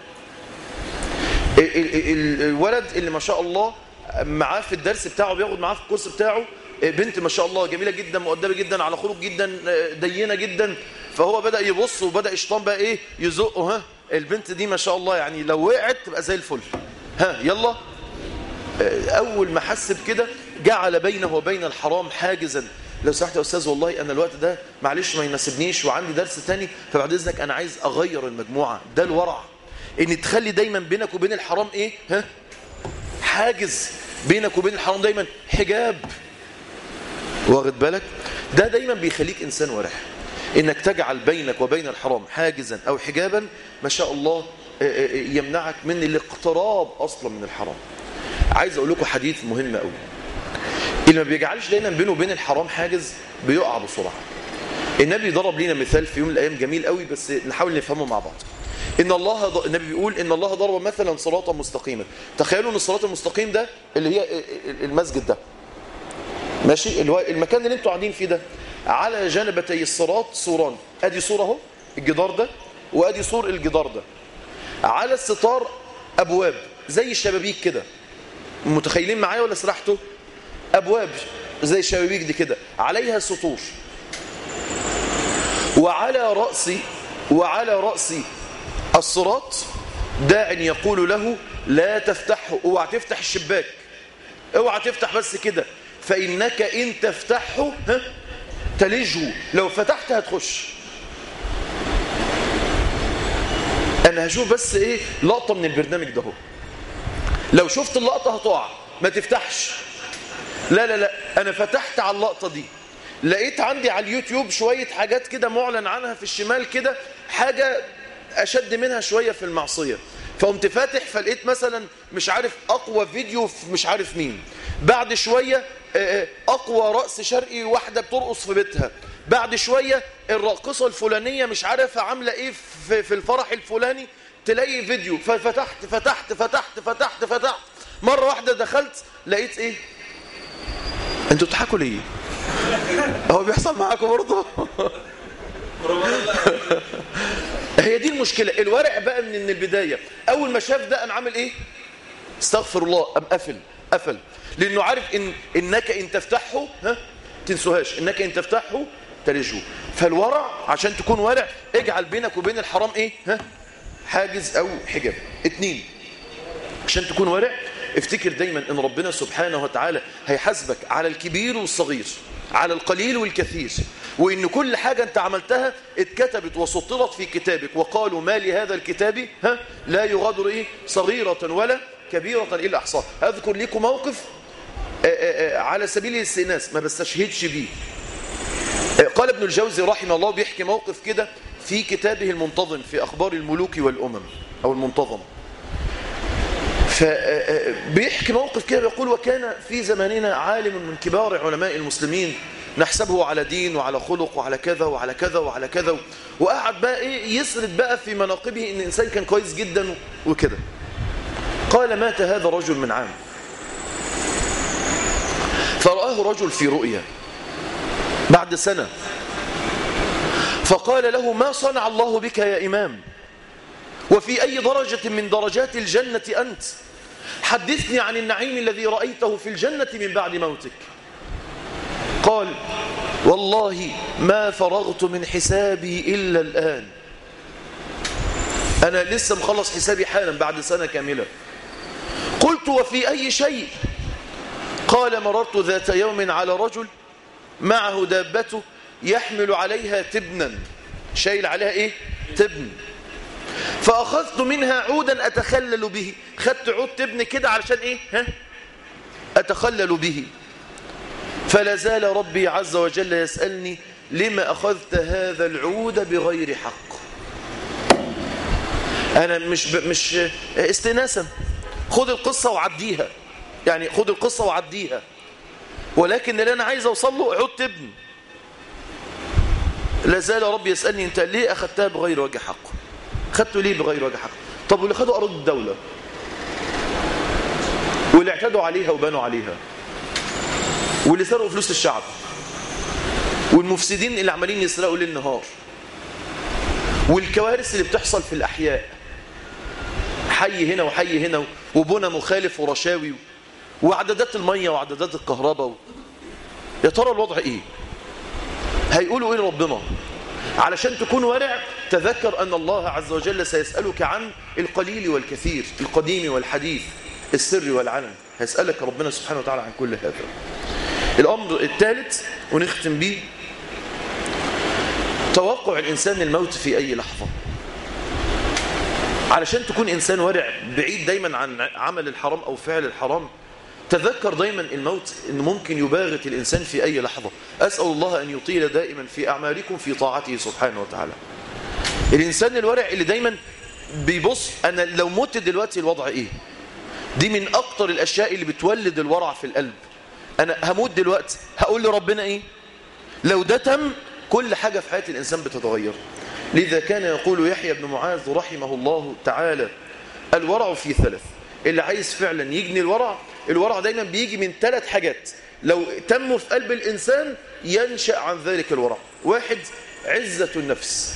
الولد اللي ما شاء الله معاه في الدرس بتاعه بياخد معاه في الكورس بتاعه بنت ما شاء الله جميلة جدا مؤدبة جدا على خلق جدا دينة جدا فهو بدأ يبص وبدأ الشيطان بقى ايه يزقه ها البنت دي ما شاء الله يعني لو وقعت تبقى زي الفل ها يلا اول ما حس بكده جعل بينه وبين الحرام حاجزا لو سمحت يا استاذ والله انا الوقت ده معلش ما يناسبنيش وعندي درس تاني فبعد اذنك انا عايز اغير المجموعه ده الورع ان تخلي دايما بينك وبين الحرام ايه ها حاجز بينك وبين الحرام دايما حجاب واخد بالك ده دايما بيخليك انسان ورع انك تجعل بينك وبين الحرام حاجزا او حجابا ما شاء الله يمنعك من الاقتراب اصلا من الحرام عايز اقول لكم حديث مهم قوي اللي ما بيجعلش دايما بينه وبين الحرام حاجز بيقع بسرعه النبي ضرب لنا مثال في يوم من الايام جميل قوي بس نحاول نفهمه مع بعض ان الله ض... النبي بيقول ان الله ضرب مثلا صراطا مستقيما تخيلوا ان الصراط المستقيم ده اللي هي المسجد ده ماشي اللي هو المكان اللي انتوا قاعدين فيه ده على جانبتي الصراط سوران ادي سور اهو الجدار ده وادي سور الجدار ده على الستار ابواب زي الشبابيك كده متخيلين معايا ولا سرحتوا ابواب زي الشبابيك دي كده عليها سطور وعلى رأسي وعلى رأسي الصراط داع يقول له لا تفتحه اوعى تفتح الشباك اوعى تفتح بس كده فإنك إن تفتحه ها تلجه لو فتحت هتخش أنا هشوف بس إيه لقطة من البرنامج ده هو لو شفت اللقطة هتقع ما تفتحش لا لا لا أنا فتحت على اللقطة دي لقيت عندي على اليوتيوب شوية حاجات كده معلن عنها في الشمال كده حاجة أشد منها شوية في المعصية فقمت فاتح فلقيت مثلا مش عارف أقوى فيديو في مش عارف مين بعد شوية أقوى رأس شرقي واحدة بترقص في بيتها بعد شوية الراقصة الفلانية مش عارفة عاملة إيه في الفرح الفلاني تلاقي فيديو ففتحت فتحت فتحت فتحت فتحت مرة واحدة دخلت لقيت إيه أنتوا بتضحكوا ليه هو بيحصل معاكم برضه هي دي المشكلة الورع بقى من البداية أول ما شاف ده قام عامل إيه استغفر الله قام قفل قفل لأنه عارف إن إنك إن تفتحه ها تنسوهاش إنك إن تفتحه تلجه فالورع عشان تكون ورع اجعل بينك وبين الحرام إيه ها حاجز أو حجاب اتنين عشان تكون ورع افتكر دايما ان ربنا سبحانه وتعالى هيحاسبك على الكبير والصغير على القليل والكثير وان كل حاجة انت عملتها اتكتبت وسطرت في كتابك وقالوا ما لهذا الكتاب ها لا يغادر ايه صغيرة ولا كبيرة الا احصاها اذكر لكم موقف آآ آآ على سبيل الاستئناس ما بستشهدش بيه قال ابن الجوزي رحمه الله بيحكي موقف كده في كتابه المنتظم في اخبار الملوك والامم او المنتظم فبيحكي موقف كده بيقول وكان في زماننا عالم من كبار علماء المسلمين نحسبه على دين وعلى خلق وعلى كذا وعلى كذا وعلى كذا وقعد بقى ايه يسرد بقى في مناقبه ان الانسان كان كويس جدا وكده قال مات هذا الرجل من عام فرآه رجل في رؤيا بعد سنة فقال له ما صنع الله بك يا إمام وفي أي درجة من درجات الجنة أنت حدثني عن النعيم الذي رأيته في الجنة من بعد موتك قال والله ما فرغت من حسابي إلا الآن أنا لسه مخلص حسابي حالا بعد سنة كاملة قلت وفي أي شيء قال مررت ذات يوم على رجل معه دابته يحمل عليها تبنا شايل عليها ايه تبن فأخذت منها عودا أتخلل به خدت عود تبن كده علشان ايه ها أتخلل به فلا زال ربي عز وجل يسألني لما أخذت هذا العود بغير حق أنا مش ب... مش استناسا خد القصة وعديها يعني خد القصة وعديها ولكن اللي أنا عايز أوصل له عود تبن لا زال ربي يسألني أنت ليه أخذتها بغير وجه حق خدته ليه بغير وجه حق طب واللي خدوا أرض الدولة واللي اعتدوا عليها وبنوا عليها واللي سرقوا فلوس الشعب والمفسدين اللي عمالين يسرقوا ليل نهار والكوارث اللي بتحصل في الأحياء حي هنا وحي هنا وبنى مخالف ورشاوي وعدادات المية وعدادات الكهرباء يا ترى الوضع ايه هيقولوا ايه ربنا علشان تكون ورع تذكر أن الله عز وجل سيسألك عن القليل والكثير القديم والحديث السر والعلن هيسألك ربنا سبحانه وتعالى عن كل هذا الأمر الثالث ونختم به توقع الإنسان الموت في أي لحظة علشان تكون إنسان ورع بعيد دايما عن عمل الحرام أو فعل الحرام تذكر دايما الموت أنه ممكن يباغت الإنسان في أي لحظة أسأل الله أن يطيل دائما في أعمالكم في طاعته سبحانه وتعالى الإنسان الورع اللي دايما بيبص أنا لو مت دلوقتي الوضع إيه دي من أكتر الأشياء اللي بتولد الورع في القلب أنا هموت دلوقتي هقول لربنا إيه لو ده تم كل حاجة في حياة الإنسان بتتغير لذا كان يقول يحيى بن معاذ رحمه الله تعالى الورع في ثلاث اللي عايز فعلا يجني الورع الورع دايما بيجي من ثلاث حاجات لو تموا في قلب الإنسان ينشأ عن ذلك الورع واحد عزة النفس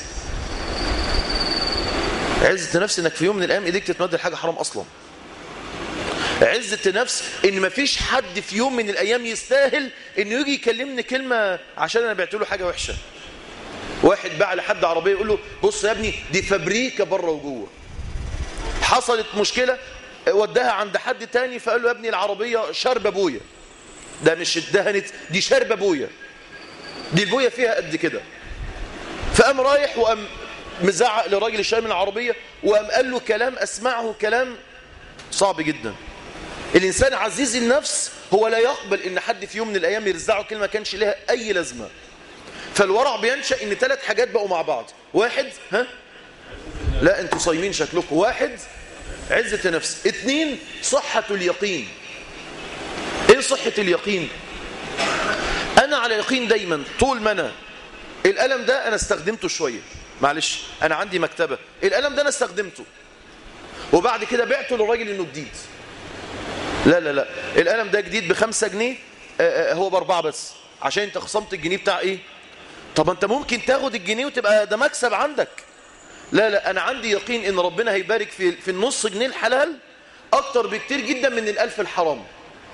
عزة النفس انك في يوم من الايام ايديك تتمد لحاجه حرام اصلا عزة النفس ان مفيش حد في يوم من الايام يستاهل انه يجي يكلمني كلمة عشان انا بعت له حاجة وحشة واحد باع لحد عربية يقول له بص يا ابني دي فابريكا بره وجوه حصلت مشكلة وداها عند حد تاني فقال له يا ابني العربية شرب ابويا ده مش اتدهنت دي شرب ابويا دي البوية فيها قد كده فقام رايح وقام مزعق لراجل الشايل من العربية وقام قال له كلام أسمعه كلام صعب جدا الإنسان عزيز النفس هو لا يقبل إن حد في يوم من الأيام يرزعه كلمة كانش لها أي لازمة فالورع بينشأ إن ثلاث حاجات بقوا مع بعض واحد ها لا انتوا صايمين شكلكم واحد عزة نفس اثنين صحة اليقين ايه صحة اليقين انا على يقين دايما طول ما انا القلم ده انا استخدمته شوية معلش انا عندي مكتبة القلم ده انا استخدمته وبعد كده بعته للراجل انه جديد لا لا لا القلم ده جديد بخمسة جنيه آه، آه، هو باربعة بس عشان انت خصمت الجنيه بتاع ايه طب انت ممكن تاخد الجنيه وتبقى ده مكسب عندك لا لا انا عندي يقين ان ربنا هيبارك في في النص جنيه الحلال اكتر بكتير جدا من الالف الحرام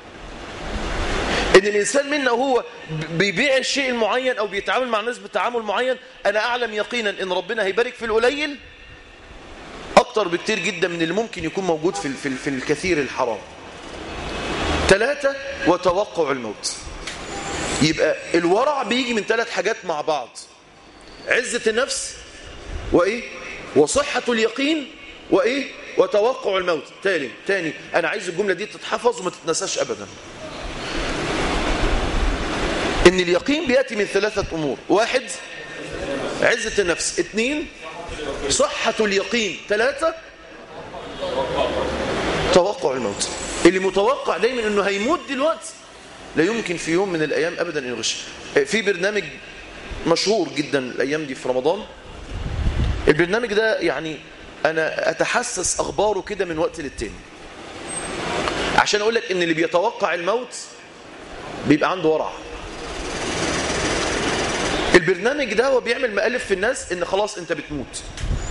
ان الانسان منا وهو بيبيع الشيء المعين او بيتعامل مع الناس بتعامل معين انا اعلم يقينا ان ربنا هيبارك في القليل اكتر بكتير جدا من اللي ممكن يكون موجود في في, في الكثير الحرام ثلاثة وتوقع الموت يبقى الورع بيجي من ثلاث حاجات مع بعض عزة النفس وإيه وصحة اليقين وإيه وتوقع الموت تاني تاني أنا عايز الجملة دي تتحفظ وما تتنساش أبدا إن اليقين بيأتي من ثلاثة أمور واحد عزة النفس اثنين صحة اليقين ثلاثة توقع الموت اللي متوقع دايما انه هيموت دلوقتي لا يمكن في يوم من الايام ابدا ان يغش في برنامج مشهور جدا الايام دي في رمضان البرنامج ده يعني انا اتحسس اخباره كده من وقت للتاني عشان اقول لك ان اللي بيتوقع الموت بيبقى عنده ورع البرنامج ده هو بيعمل مقالب في الناس ان خلاص انت بتموت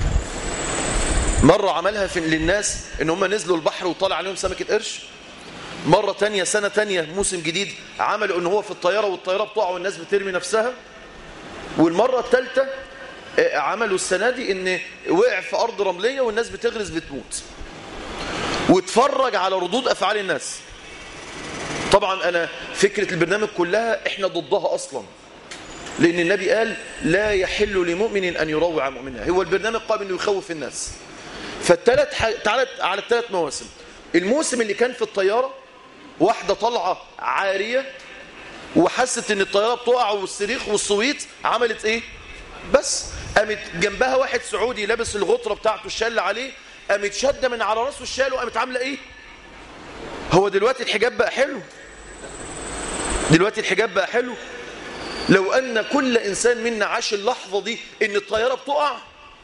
مرة عملها في للناس ان هم نزلوا البحر وطلع عليهم سمكة قرش مرة تانية سنة تانية موسم جديد عملوا ان هو في الطيارة والطيارة بتقع والناس بترمي نفسها والمرة الثالثة عملوا السنة دي ان وقع في ارض رملية والناس بتغرز بتموت واتفرج على ردود افعال الناس طبعا انا فكرة البرنامج كلها احنا ضدها اصلا لان النبي قال لا يحل لمؤمن ان يروع مؤمنا هو البرنامج قام انه يخوف الناس فالثلاث ح... تعالى على الثلاث مواسم الموسم اللي كان في الطيارة واحدة طالعة عارية وحست ان الطيارة بتقع والصريخ والصويت عملت ايه بس قامت جنبها واحد سعودي لابس الغطرة بتاعته الشال عليه قامت شادة من على راسه الشال وقامت عاملة ايه هو دلوقتي الحجاب بقى حلو دلوقتي الحجاب بقى حلو لو أن كل إنسان منا عاش اللحظة دي إن الطيارة بتقع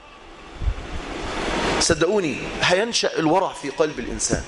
صدقوني هينشأ الورع في قلب الإنسان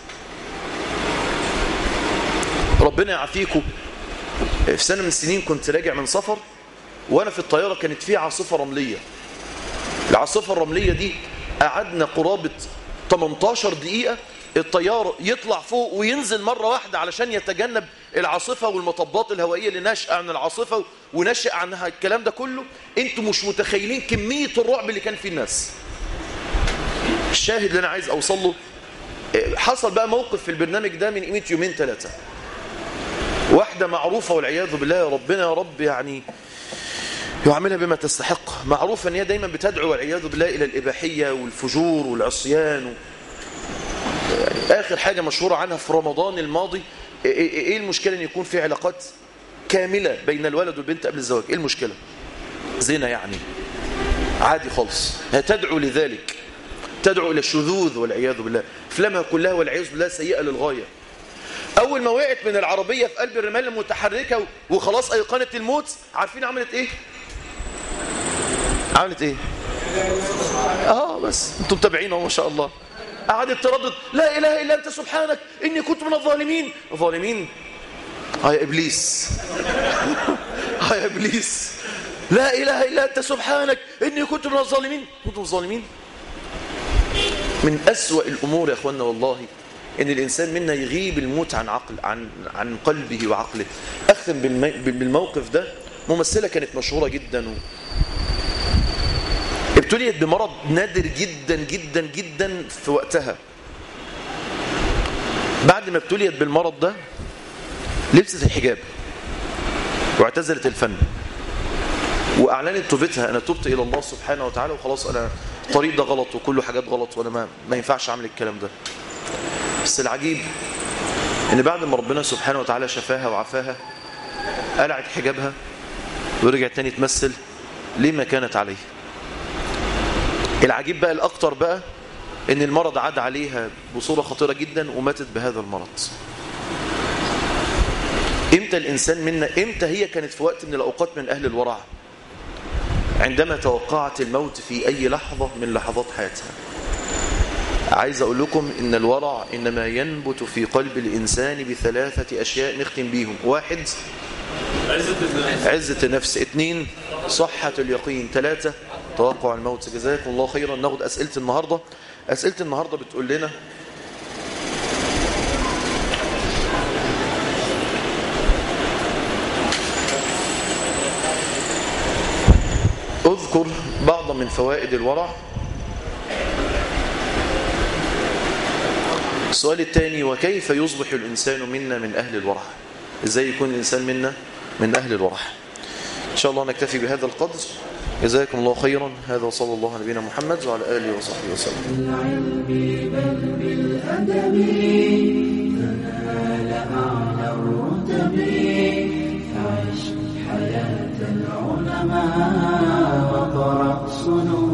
ربنا يعافيكم في سنة من السنين كنت راجع من سفر وأنا في الطيارة كانت في عاصفة رملية العاصفة الرملية دي قعدنا قرابة 18 دقيقة الطيار يطلع فوق وينزل مرة واحدة علشان يتجنب العاصفة والمطبات الهوائية اللي ناشئة عن العاصفة وناشئ عنها الكلام ده كله انتوا مش متخيلين كمية الرعب اللي كان في الناس الشاهد اللي انا عايز اوصل له حصل بقى موقف في البرنامج ده من قيمة يومين ثلاثة واحدة معروفة والعياذ بالله يا ربنا يا رب يعني يعملها بما تستحق معروفة ان هي دايما بتدعو والعياذ بالله الى الاباحية والفجور والعصيان و... يعني اخر حاجة مشهورة عنها في رمضان الماضي ايه المشكلة ان يكون في علاقات كاملة بين الولد والبنت قبل الزواج ايه المشكلة زنا يعني عادي خالص هي تدعو لذلك تدعو الى الشذوذ والعياذ بالله افلامها كلها والعياذ بالله سيئة للغاية اول ما وقعت من العربية في قلب الرمال المتحركة وخلاص ايقنت الموت عارفين عملت ايه عملت ايه اه بس انتم متابعين ما شاء الله قعدت تردد لا اله الا انت سبحانك اني كنت من الظالمين الظالمين ها يا ابليس ها يا ابليس لا اله الا انت سبحانك اني كنت من الظالمين كنتم الظالمين من اسوا الامور يا اخواننا والله ان الانسان منا يغيب الموت عن عقل عن عن قلبه وعقله اختم بالموقف ده ممثله كانت مشهوره جدا و... ابتليت بمرض نادر جدا جدا جدا في وقتها بعد ما ابتليت بالمرض ده لبست الحجاب واعتزلت الفن واعلنت توبتها انا تبت الى الله سبحانه وتعالى وخلاص انا الطريق ده غلط وكله حاجات غلط وانا ما, ما ينفعش اعمل الكلام ده بس العجيب ان بعد ما ربنا سبحانه وتعالى شفاها وعافاها قلعت حجابها ورجعت تاني تمثل لما كانت عليه العجيب بقى الاكتر بقى ان المرض عاد عليها بصورة خطيرة جدا وماتت بهذا المرض امتى الانسان منا امتى هي كانت في وقت من الاوقات من اهل الورع عندما توقعت الموت في اي لحظة من لحظات حياتها عايز اقول لكم ان الورع انما ينبت في قلب الانسان بثلاثة اشياء نختم بيهم واحد عزة النفس اثنين صحة اليقين ثلاثة توقع الموت جزاكم الله خيرا ناخد أسئلة النهاردة أسئلة النهاردة بتقول لنا اذكر بعض من فوائد الورع السؤال الثاني وكيف يصبح الإنسان منا من أهل الورع إزاي يكون الإنسان منا من أهل الورع إن شاء الله نكتفي بهذا القدر جزاكم الله خيرا هذا صلى الله على نبينا محمد وعلى آله وصحبه وسلم بالعلم بل بالأدب تنال أعلى الرتب فعش حياة العلماء وقرأ صنوع